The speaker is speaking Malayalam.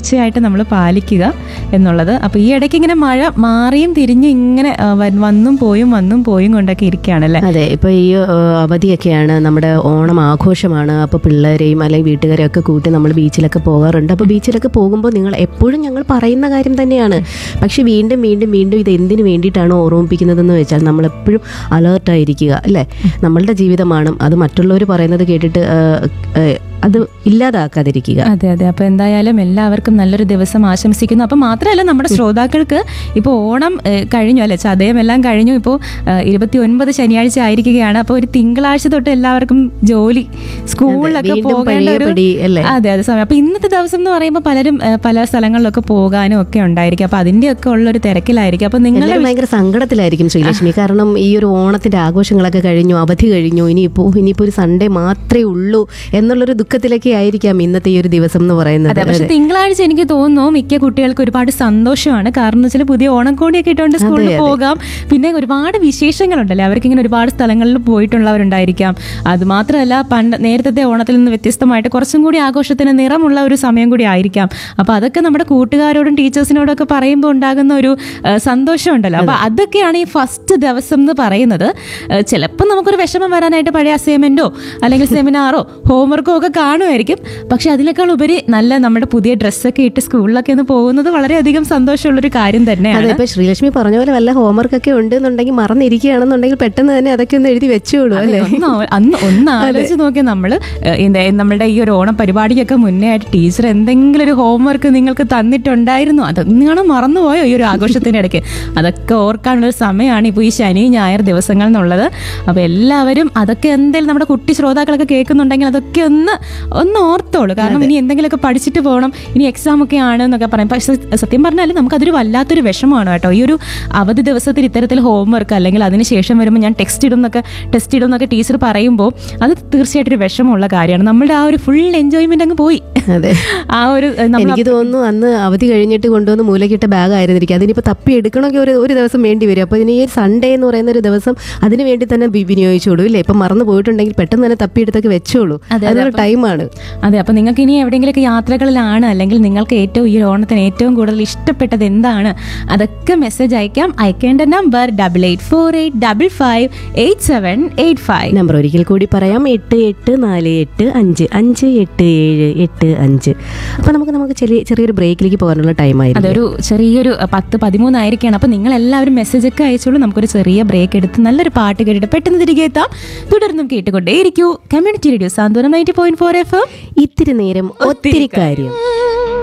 തീർച്ചയായിട്ടും നമ്മൾ പാലിക്കുക എന്നുള്ളത് അപ്പോൾ ഈ ഇടയ്ക്ക് ഇങ്ങനെ മഴ മാറിയും തിരിഞ്ഞും ഇങ്ങനെ ആ, വ- വന്നും പോയും വന്നും പോയും കൊണ്ടൊക്കെ ഇരിക്കുകയാണല്ലേ അതെ ഇപ്പൊ ഈ ഏഹ്, അവധിയൊക്കെയാണ് നമ്മുടെ ഓണം ആഘോഷമാണ് അപ്പോൾ പിള്ളേരെയും അല്ലെങ്കിൽ വീട്ടുകാരെയും ഒക്കെ കൂട്ടി നമ്മൾ ബീച്ചിലൊക്കെ പോകാറുണ്ട് അപ്പോൾ ബീച്ചിലൊക്കെ പോകുമ്പോൾ നിങ്ങൾ എപ്പോഴും ഞങ്ങൾ പറയുന്ന കാര്യം തന്നെയാണ് പക്ഷെ വീണ്ടും വീണ്ടും വീണ്ടും ഇത് എന്തിനു വേണ്ടിയിട്ടാണ് ഓർമ്മിപ്പിക്കുന്നതെന്ന് വെച്ചാൽ നമ്മൾ എപ്പോഴും അലേർട്ടായിരിക്കുക അല്ലേ നമ്മളുടെ ജീവിതമാണ് അത് മറ്റുള്ളവർ പറയുന്നത് കേട്ടിട്ട് ഏഹ്, ഏഹ്, അത് ഇല്ലാതാക്കാതിരിക്കുക അതെ അതെ അപ്പോൾ എന്തായാലും എല്ലാവർക്കും നല്ലൊരു ദിവസം ആശംസിക്കുന്നു അപ്പം മാത്രമല്ല നമ്മുടെ ശ്രോതാക്കൾക്ക് ഇപ്പോൾ ഓണം ഏഹ്, കഴിഞ്ഞു അല്ലെ ചതയം എല്ലാം കഴിഞ്ഞു ഇപ്പോൾ ഇരുപത്തി ഒൻപത് ശനിയാഴ്ച ആയിരിക്കുകയാണ് അപ്പോൾ ഒരു തിങ്കളാഴ്ച തൊട്ട് എല്ലാവർക്കും ജോലി സ്കൂളിലൊക്കെ വീണ്ടും പോകേണ്ട ഒരു പഴയപടി അല്ലേ? അതെ അതെ സമയം അപ്പോൾ ഇന്നത്തെ ദിവസം എന്ന് പറയുമ്പോൾ പലരും ഏഹ്, പല സ്ഥലങ്ങളിലൊക്കെ പോകാനും ഒക്കെ ഉണ്ടായിരിക്കും അപ്പോൾ അതിൻ്റെയൊക്കെ ഉള്ളൊരു തിരക്കിലായിരിക്കും അപ്പോൾ നിങ്ങൾ എല്ലാവരും ഭയങ്കര സങ്കടത്തിലായിരിക്കും ശ്രീലക്ഷ്മി കാരണം ഈ ഒരു ഓണത്തിന്റെ ആഘോഷങ്ങളൊക്കെ കഴിഞ്ഞു അവധി കഴിഞ്ഞു ഇനിയിപ്പോ ഇനിയിപ്പോ ഒരു സൺഡേ മാത്രമേ ഉള്ളൂ എന്നുള്ളൊരു ദുഃഖത്തിലൊക്കെ ആയിരിക്കാം ഇന്നത്തെ ഈ ഒരു ദിവസം എന്ന് പറയുന്നത് അതെ പക്ഷെ തിങ്കളാഴ്ച എനിക്ക് തോന്നുന്നു മിക്ക കുട്ടികൾക്ക് ഒരുപാട് സന്തോഷമാണ് കാരണം എന്ന് വെച്ചാൽ പുതിയ ഓണക്കോടിയൊക്കെ ഇട്ടുകൊണ്ട് സ്കൂളിൽ പോകാം പിന്നെ ഒരുപാട് വിശേഷങ്ങളുണ്ടല്ലേ അവർക്ക് ഇങ്ങനെ ഒരുപാട് സ്ഥലങ്ങളിൽ പോയിട്ടുള്ളവരുണ്ടായിരിക്കാം അത് മാത്രമല്ല പണ്ട് നേരത്തെ ഓണത്തിൽ നിന്ന് വ്യത്യസ്തമായിട്ട് കുറച്ചും കൂടി ആഘോഷത്തിന് നിറമുള്ള ഒരു സമയം കൂടി ആയിരിക്കാം അപ്പൊ അതൊക്കെ നമ്മുടെ കൂട്ടുകാരോടും ടീച്ചേഴ്സിനോടും ഒക്കെ പറയുമ്പോൾ ഉണ്ടാകുന്ന ഒരു ആ, സന്തോഷമുണ്ടല്ലോ അപ്പൊ അതൊക്കെയാണ് ഈ ഫസ്റ്റ് ദിവസം എന്ന് പറയുന്നത് ചിലപ്പോൾ നമുക്കൊരു വിഷമം വരാനായിട്ട് പഴയ അസൈൻമെന്റോ അല്ലെങ്കിൽ സെമിനാറോ ഹോംവർക്കോ ഒക്കെ കാണുമായിരിക്കും പക്ഷെ അതിനേക്കാൾ ഉപരി നല്ല നമ്മുടെ പുതിയ ഡ്രസ്സൊക്കെ ഇട്ട് സ്കൂളിലൊക്കെ ഒന്ന് പോകുന്നത് വളരെയധികം സന്തോഷമുള്ളൊരു കാര്യം അതെ തന്നെയാണ് ഇപ്പൊ ശ്രീലക്ഷ്മി പറഞ്ഞ പോലെ വല്ല ഹോംവർക്ക് ഒക്കെ ഉണ്ടെന്നുണ്ടെങ്കിൽ മറന്നിരിക്കുകയാണെന്നുണ്ടെങ്കിൽ പെട്ടെന്ന് തന്നെ അതൊക്കെ ഒന്ന് എഴുതി വെച്ചോളൂ അല്ലേ ഒന്ന് ആ- അന്ന് ഒന്ന് ആലോചിച്ച് നോക്കിയാൽ നമ്മള് ഏഹ്, എന്താ നമ്മുടെ ഈ ഒരു ഓണം പരിപാടിക്കൊക്കെ മുന്നേ ആയിട്ട് ടീച്ചർ എന്തെങ്കിലും ഒരു ഹോംവർക്ക് നിങ്ങൾക്ക് തന്നിട്ടുണ്ടായിരുന്നു അതൊന്നാണ് മറന്നുപോയോ ഈ ഒരു ആഘോഷത്തിന്റെ ഇടയ്ക്ക് അതൊക്കെ ഓർക്കാനുള്ള ഒരു സമയമാണ് ഇപ്പോൾ ഈ ശനി ഞായർ ദിവസങ്ങൾ എന്നുള്ളത് അപ്പോൾ എല്ലാവരും അതൊക്കെ എന്തെങ്കിലും നമ്മുടെ കുട്ടി ശ്രോതാക്കളൊക്കെ കേൾക്കുന്നുണ്ടെങ്കിൽ അതൊക്കെ ഒന്ന് ഒന്ന് ഓർത്തോളൂ കാരണം ഇനി എന്തെങ്കിലുമൊക്കെ പഠിച്ചിട്ട് പോകണം ഇനി എക്സാം ഒക്കെ ആണ് എന്നൊക്കെ പറയും പക്ഷെ സത്യം പറഞ്ഞാൽ നമുക്കതൊരു വല്ലാത്തൊരു വിഷമമാണ് കേട്ടോ ഈ ഒരു അവധി ദിവസത്തിൽ ഇത്തരത്തിൽ ഹോംവർക്ക് അല്ലെങ്കിൽ അതിന് ശേഷം വരുമ്പോൾ ഞാൻ ടെക്സ്റ്റ് ഇടും എന്നൊക്കെ ടെസ്റ്റ് ഇടും എന്നൊക്കെ ടീച്ചർ പറയുമ്പോൾ അത് തീർച്ചയായിട്ടും ഒരു വിഷമമുള്ള കാര്യമാണ് നമ്മുടെ ആ ഒരു ഫുൾ എൻജോയ്മെന്റ് അങ്ങ് പോയി അതെ ആ ഒരു ഏഹ്, നമ്മൾ എനിക്ക് തോന്നുന്നു അന്ന് അവധി കഴിഞ്ഞിട്ട് കൊണ്ടുവന്ന് മൂലക്കിട്ട ബാഗ് ആയിരുന്നിരിക്കും അതിനിപ്പോൾ തപ്പി എടുക്കണമെങ്കിൽ ഒരു ഒരു ദിവസം വേണ്ടി വരും അപ്പോൾ ഇനി ഈ സൺഡേ എന്ന് പറയുന്ന ഒരു ദിവസം അതിന് വേണ്ടി തന്നെ വി- വിനിയോഗിച്ചോളൂ ഇല്ലേ ഇപ്പം മറന്നു പോയിട്ടുണ്ടെങ്കിൽ പെട്ടെന്ന് തന്നെ തപ്പിയെടുത്തൊക്കെ വെച്ചോളൂ അതിനൊരു ടൈമാണ് അതെ അപ്പൊ നിങ്ങൾക്ക് ഇനി എവിടെയെങ്കിലുമൊക്കെ യാത്രകളിലാണ് അല്ലെങ്കിൽ നിങ്ങൾക്ക് ഏറ്റവും ഈ ഓണത്തിന് ഏറ്റവും കൂടുതൽ ഇഷ്ടപ്പെട്ടത് എന്താണ് അതൊക്കെ മെസ്സേജ് അയക്കാം അയക്കേണ്ട number double eight four eight double five eight seven eight five number ഒരിക്കൽ കൂടി പറയാം എട്ട് എട്ട് നാല് എട്ട് അഞ്ച് അഞ്ച് എട്ട് ഏഴ് എട്ട് അഞ്ച് അപ്പോൾ നമുക്ക് നമുക്ക് ചെറിയ ചെറിയൊരു ബ്രേക്കിലേക്ക് പോകാനുള്ള ടൈമായിരുന്നു അതൊരു ചെറിയൊരു അഹ്, പത്ത് പതിമൂന്നായിരിക്കണം അപ്പൊ നിങ്ങൾ എല്ലാവരും മെസ്സേജ് ഒക്കെ അയച്ചോളൂ നമുക്കൊരു ചെറിയ ബ്രേക്ക് എടുത്ത് നല്ലൊരു പാട്ട് കേട്ടിട്ട് പെട്ടെന്ന് തിരികെ എത്താം തുടർന്നും കേട്ടുകൊണ്ടേയിരിക്കൂ community radio Santhwanam ninety point four F ഇത്തിരി നേരം ഒത്തിരി കാര്യം